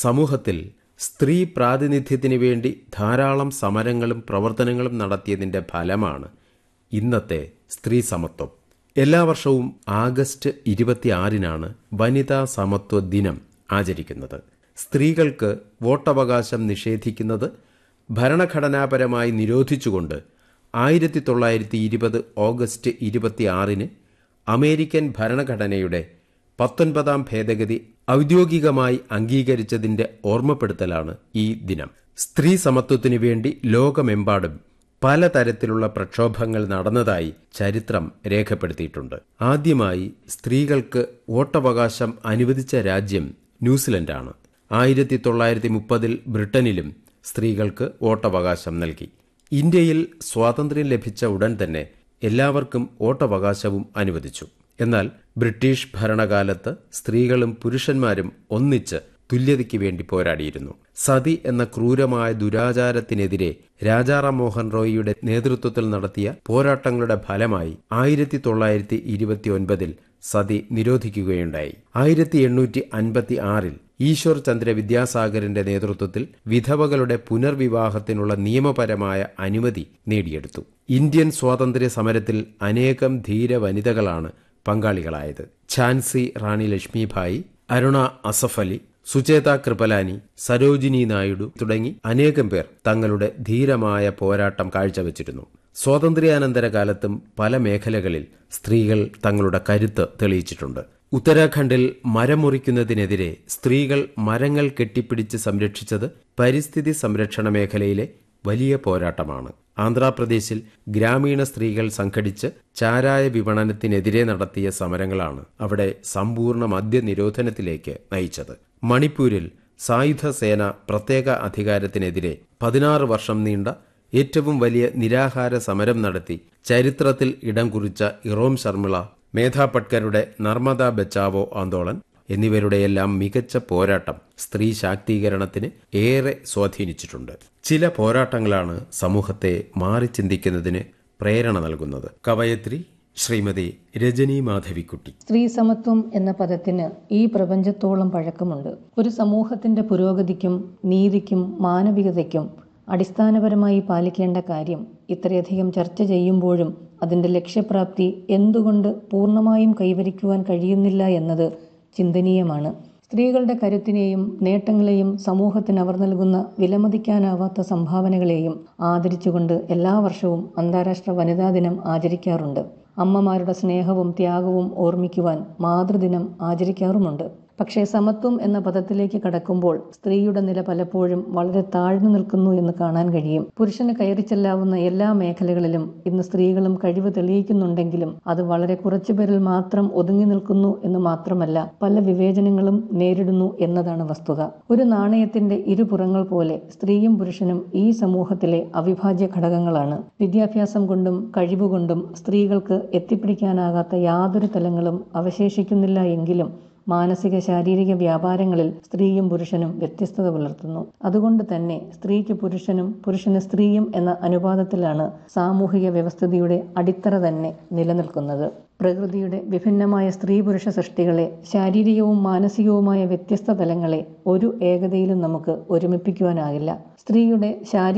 സമൂഹത്തിൽ സ്ത്രീ പ്രാതിനിധ്യത്തിന് വേണ്ടി ധാരാളം സമരങ്ങളും പ്രവർത്തനങ്ങളും നടത്തിയതിന്റെ ഫലമാണ് ഇന്നത്തെ സ്ത്രീ സമത്വം എല്ലാ വർഷവും ആഗസ്റ്റ് ഇരുപത്തിയാറിനാണ് വനിതാ സമത്വ ദിനം ആചരിക്കുന്നത് സ്ത്രീകൾക്ക് വോട്ടവകാശം നിഷേധിക്കുന്നത് ഭരണഘടനാപരമായി നിരോധിച്ചുകൊണ്ട് ആയിരത്തി തൊള്ളായിരത്തി ഇരുപത് ഓഗസ്റ്റ് ഇരുപത്തിയാറിന് അമേരിക്കൻ ഭരണഘടനയുടെ പത്തൊൻപതാം ഭേദഗതി ഔദ്യോഗികമായി അംഗീകരിച്ചതിന്റെ ഓർമ്മപ്പെടുത്തലാണ് ഈ ദിനം സ്ത്രീ സമത്വത്തിനു വേണ്ടി ലോകമെമ്പാടും പലതരത്തിലുള്ള പ്രക്ഷോഭങ്ങൾ നടന്നതായി ചരിത്രം രേഖപ്പെടുത്തിയിട്ടുണ്ട് ആദ്യമായി സ്ത്രീകൾക്ക് വോട്ടവകാശം അനുവദിച്ച രാജ്യം ന്യൂസിലൻഡാണ് ആയിരത്തി തൊള്ളായിരത്തി മുപ്പതിൽ ബ്രിട്ടനിലും സ്ത്രീകൾക്ക് വോട്ടവകാശം നൽകി ഇന്ത്യയിൽ സ്വാതന്ത്ര്യം ലഭിച്ച ഉടൻ തന്നെ എല്ലാവർക്കും വോട്ടവകാശവും അനുവദിച്ചു എന്നാൽ ബ്രിട്ടീഷ് ഭരണകാലത്ത് സ്ത്രീകളും പുരുഷന്മാരും ഒന്നിച്ച് തുല്യതയ്ക്ക് വേണ്ടി പോരാടിയിരുന്നു സതി എന്ന ക്രൂരമായ ദുരാചാരത്തിനെതിരെ രാജാറാം മോഹൻ റോയിയുടെ നേതൃത്വത്തിൽ നടത്തിയ പോരാട്ടങ്ങളുടെ ഫലമായി ആയിരത്തി തൊള്ളായിരത്തി ഇരുപത്തിയൊൻപതിൽ സതി നിരോധിക്കുകയുണ്ടായി ആയിരത്തി എണ്ണൂറ്റി അൻപത്തി ആറിൽ ഈശ്വർ ചന്ദ്ര വിദ്യാസാഗറിന്റെ നേതൃത്വത്തിൽ വിധവകളുടെ പുനർവിവാഹത്തിനുള്ള നിയമപരമായ അനുമതി നേടിയെടുത്തു ഇന്ത്യൻ സ്വാതന്ത്ര്യ സമരത്തിൽ അനേകം ധീര വനിതകളാണ് പങ്കാളികളായത് ഝാൻസി റാണി ലക്ഷ്മിഭായി അരുണ അസഫ് അലി സുചേത കൃപലാനി സരോജിനി നായിഡു തുടങ്ങി അനേകം പേർ തങ്ങളുടെ ധീരമായ പോരാട്ടം കാഴ്ചവെച്ചിരുന്നു സ്വാതന്ത്ര്യാനന്തര കാലത്തും പല മേഖലകളിൽ സ്ത്രീകൾ തങ്ങളുടെ കരുത്ത് തെളിയിച്ചിട്ടുണ്ട് ഉത്തരാഖണ്ഡിൽ മരം മുറിക്കുന്നതിനെതിരെ സ്ത്രീകൾ മരങ്ങൾ കെട്ടിപ്പിടിച്ച് സംരക്ഷിച്ചത് പരിസ്ഥിതി സംരക്ഷണ മേഖലയിലെ വലിയ പോരാട്ടമാണ് ആന്ധ്രാപ്രദേശിൽ ഗ്രാമീണ സ്ത്രീകൾ സംഘടിച്ച് ചാരായ വിപണനത്തിനെതിരെ നടത്തിയ സമരങ്ങളാണ് അവിടെ സമ്പൂർണ്ണ മദ്യനിരോധനത്തിലേക്ക് നയിച്ചത് മണിപ്പൂരിൽ സായുധ സേന പ്രത്യേക അധികാരത്തിനെതിരെ പതിനാറ് വർഷം നീണ്ട ഏറ്റവും വലിയ നിരാഹാര സമരം നടത്തി ചരിത്രത്തിൽ ഇടം കുറിച്ച ഇറോം ശർമിള മേധാ പട്കരുടെ നർമ്മദ ബച്ചാവോ ആന്തോളൻ എന്നിവരുടെയെല്ലാം മികച്ച പോരാട്ടം സ്ത്രീ ശാക്തീകരണത്തിന് ഏറെ സ്വാധീനിച്ചിട്ടുണ്ട് ചില പോരാട്ടങ്ങളാണ് സമൂഹത്തെ മാറി ചിന്തിക്കുന്നതിന് പ്രേരണ നൽകുന്നത് കവയത്രി ശ്രീമതി രജനി മാധവിക്കുട്ടി സ്ത്രീ സമത്വം എന്ന പദത്തിന് ഈ പ്രപഞ്ചത്തോളം പഴക്കമുണ്ട് ഒരു സമൂഹത്തിന്റെ പുരോഗതിക്കും നീതിക്കും മാനവികതയ്ക്കും അടിസ്ഥാനപരമായി പാലിക്കേണ്ട കാര്യം ഇത്രയധികം ചർച്ച ചെയ്യുമ്പോഴും അതിന്റെ ലക്ഷ്യപ്രാപ്തി എന്തുകൊണ്ട് പൂർണ്ണമായും കൈവരിക്കുവാൻ കഴിയുന്നില്ല എന്നത് ചിന്തനീയമാണ് സ്ത്രീകളുടെ കരുത്തിനെയും നേട്ടങ്ങളെയും സമൂഹത്തിന് അവർ നൽകുന്ന വിലമതിക്കാനാവാത്ത സംഭാവനകളെയും ആദരിച്ചുകൊണ്ട് എല്ലാ വർഷവും അന്താരാഷ്ട്ര വനിതാ ദിനം ആചരിക്കാറുണ്ട് അമ്മമാരുടെ സ്നേഹവും ത്യാഗവും ഓർമ്മിക്കുവാൻ മാതൃദിനം ആചരിക്കാറുമുണ്ട് പക്ഷേ സമത്വം എന്ന പദത്തിലേക്ക് കടക്കുമ്പോൾ സ്ത്രീയുടെ നില പലപ്പോഴും വളരെ താഴ്ന്നു നിൽക്കുന്നു എന്ന് കാണാൻ കഴിയും പുരുഷന് കയറി ചെല്ലാവുന്ന എല്ലാ മേഖലകളിലും ഇന്ന് സ്ത്രീകളും കഴിവ് തെളിയിക്കുന്നുണ്ടെങ്കിലും അത് വളരെ കുറച്ചുപേരിൽ മാത്രം ഒതുങ്ങി നിൽക്കുന്നു എന്ന് മാത്രമല്ല പല വിവേചനങ്ങളും നേരിടുന്നു എന്നതാണ് വസ്തുത ഒരു നാണയത്തിന്റെ ഇരുപുറങ്ങൾ പോലെ സ്ത്രീയും പുരുഷനും ഈ സമൂഹത്തിലെ അവിഭാജ്യ ഘടകങ്ങളാണ് വിദ്യാഭ്യാസം കൊണ്ടും കഴിവുകൊണ്ടും സ്ത്രീകൾക്ക് എത്തിപ്പിടിക്കാനാകാത്ത യാതൊരു തലങ്ങളും അവശേഷിക്കുന്നില്ല എങ്കിലും മാനസിക ശാരീരിക വ്യാപാരങ്ങളിൽ സ്ത്രീയും പുരുഷനും വ്യത്യസ്തത പുലർത്തുന്നു അതുകൊണ്ട് തന്നെ സ്ത്രീക്ക് പുരുഷനും പുരുഷന് സ്ത്രീയും എന്ന അനുപാതത്തിലാണ് സാമൂഹിക വ്യവസ്ഥിതിയുടെ അടിത്തറ തന്നെ നിലനിൽക്കുന്നത് പ്രകൃതിയുടെ വിഭിന്നമായ സ്ത്രീ പുരുഷ സൃഷ്ടികളെ ശാരീരികവും മാനസികവുമായ വ്യത്യസ്ത തലങ്ങളെ ഒരു ഏകതയിലും നമുക്ക് ഒരുമിപ്പിക്കുവാനാകില്ല സ്ത്രീയുടെ ശാരീരിക